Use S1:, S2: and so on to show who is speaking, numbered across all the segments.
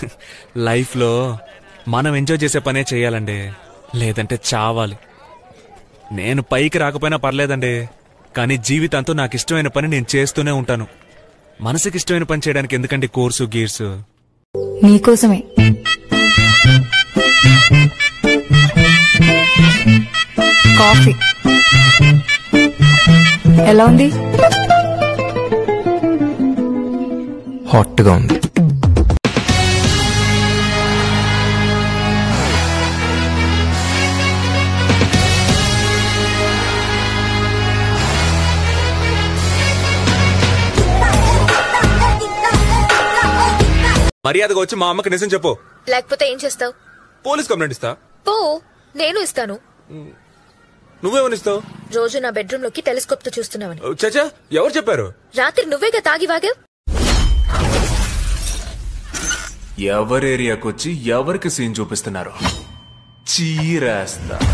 S1: లైఫ్లో మనం ఎంజాయ్ చేసే పనే చేయాలండి లేదంటే చావాలి నేను పైకి రాకపోయినా పర్లేదండి కానీ జీవితాంతం నాకు ఇష్టమైన పని నేను చేస్తూనే ఉంటాను మనసుకి ఇష్టమైన పని చేయడానికి ఎందుకండి కోర్సు గీర్సు
S2: నీకోసమే కాఫీ ఎలా ఉంది
S3: హాట్గా ఉంది
S1: మర్యాదగా వచ్చి మా అమ్మకి నిజం చెప్పు
S4: లేకపోతే ఏం చేస్తావు
S1: పోలీస్ కంప్లైంట్ ఇస్తా
S4: పో నేను ఇస్తాను
S1: నువ్వేమని ఇస్తావు
S4: రోజు నా బెడ్రూమ్ లోకి టెలిస్కోప్ తో చూస్తున్నావని
S1: చచ్చా ఎవరు చెప్పారు
S4: రాత్రి నువ్వేగా తాగి వాగావు
S1: ఎవరి ఏరియాకి వచ్చి ఎవరికి సీన్ చూపిస్తున్నారు చీరేస్తా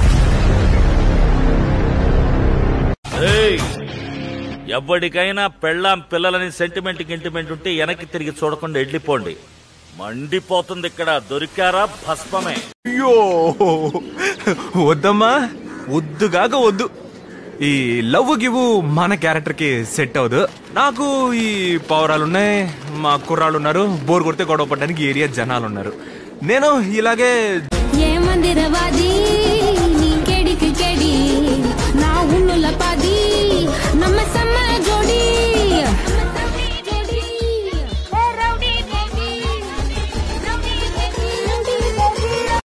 S5: ఎవరికైనా పెళ్ళాం పిల్లలని సెంటిమెంట్ గింటిమెంట్ ఉంటే వెనక్కి తిరిగి చూడకుండా వెళ్ళిపోండి మండిపోతుంది ఇక్కడ దొరికారా భస్మమే
S1: అయ్యో వద్దమ్మా వద్దుగాక వద్దు ఈ లవ్ గివ్ మన క్యారెక్టర్ కి సెట్ అవ్వదు నాకు ఈ పౌరాలు ఉన్నాయి మా కుర్రాళ్ళు ఉన్నారు బోర్ కొడితే గొడవ పడడానికి ఏరియా జనాలు ఉన్నారు నేను ఇలాగే
S6: ఏ మందిర వాజ